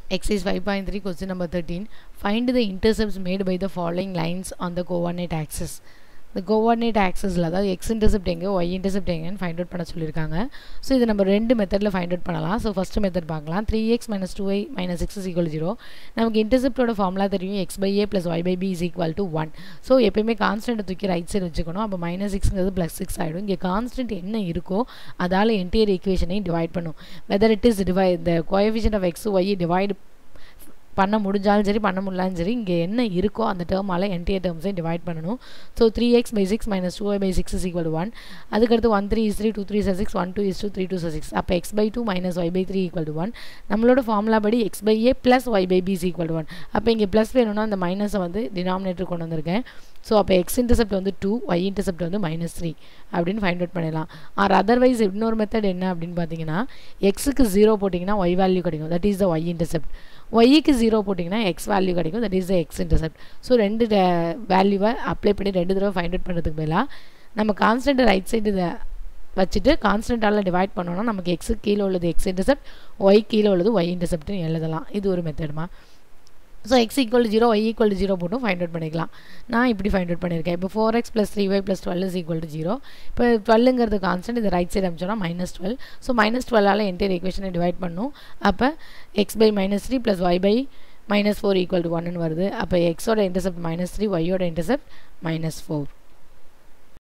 Exercise 5.3 question number 13. Find the intercepts made by the following lines on the coordinate axis. இந்த coordinate ஆக்சஸில் அதாவது x intercept எங்கே y intercept எங்கேன்னு find out பண்ண சொல்லியிருக்காங்க so இது நம்ம ரெண்டு மெத்தடில் ஃபைண்ட் அவுட் பண்ணலாம் ஸோ ஃபஸ்ட்டு மெத்தட் பார்க்கலாம் three x minus two y minus six is equal zero நமக்கு இன்டர்செப்டோட ஃபார்முலா தெரியும் x by A plus Y by B is equal to one so எப்பயுமே கான்ஸ்டன்ட்டை தூக்கி ரைட் சைடு வச்சுக்கணும் அப்போ மைனஸ் சிக்ஸ்ங்கிறது ப்ளஸ் சிக்ஸ் ஆகிடும் இங்கே கான்ஸ்டன்ட் என்ன இருக்கோ அதால் என்டையர் ஈக்குவேஷனையும் டிவைட் பண்ணும் whether it is divide the coefficient of x y divide பண்ண முடிஞ்சாலும் சரி பண்ண முடியலாலும் சரி இங்கே என்ன இருக்கோ அந்த டேர்மால் என்டையர் டேர்ம்ஸையும் டிவைட் பண்ணணும் so three X by six minus two by six is equal one அதுக்கடுத்து one three is three two three sir six one two is two three two sir six அப்போ X by two minus Y by three equal to one நம்மளோட formula படி X by A plus Y by B is equal to one அப்போ இங்கே plus வேணும்னா அந்த மைனஸை வந்து denominator கொண்டு வந்திருக்கேன் ஸோ அப்போ எக்ஸ் இன்டர்செப்ட் வந்து டூ ஒய் இன்டர்செப்ட் வந்து மைனஸ் த்ரீ அப்படின்னு ஃபைண்ட் அவுட் பண்ணிடலாம் ஆர் அதர்வைஸ் இன்னொரு மெத்தட் என்ன அப்படின்னு பார்த்தீங்கன்னா எக்ஸுக்கு ஜீரோ போட்டிங்கன்னா ஒய் வேல்யூ கிடைக்கும் that is the Y intercept ஒய்க்கு ஜீரோ போட்டிங்கன்னா எக்ஸ் வேல்யூ கிடைக்கும் that is the X intercept so ரெண்டு வேல்யூவை அப்ளை பண்ணி ரெண்டு தடவை ஃபைண்ட் அவுட் பண்ணுறதுக்கு பதிலாக நம்ம கான்ஸ்டன்ட் ரைட் சைடு இதை வச்சுட்டு கான்ஸ்டன்ட்டால் டிவைட் பண்ணோன்னா நமக்கு எக்ஸுக்கு கீழே உள்ளது எக்ஸ் இன்டர்செப்ட் ஒய் கீழே உள்ளது ஒய் இன்டர்செப்ட்னு எழுதலாம் இது ஒரு மெத்தடுமா so X equal zero Y equal to zero போட்டும் ஃபைண்ட் அவுட் பண்ணிக்கலாம் நான் இப்படி ஃபைண்ட் அவுட் பண்ணியிருக்கேன் இப்போ four X plus three Y plus twelve is equal to zero இப்போ டுவெல்லுங்கிறது கான்ஸ்டன்ட் இது ரைட் சைடு அமிச்சோன்னா மைனஸ் டுவெல் ஸோ மைனஸ் டுவெல்லால் என்டையர் ஈக்குவேஷனை டிவைட் பண்ணும் அப்போ X by minus three plus Y by minus four equal to ஒன்னு வருது அப்போ எக்ஸோட இன்டர்செப்ட் மைனஸ் த்ரீ ஒய்யோட இன்டர்செப்ட் மைனஸ் ஃபோர்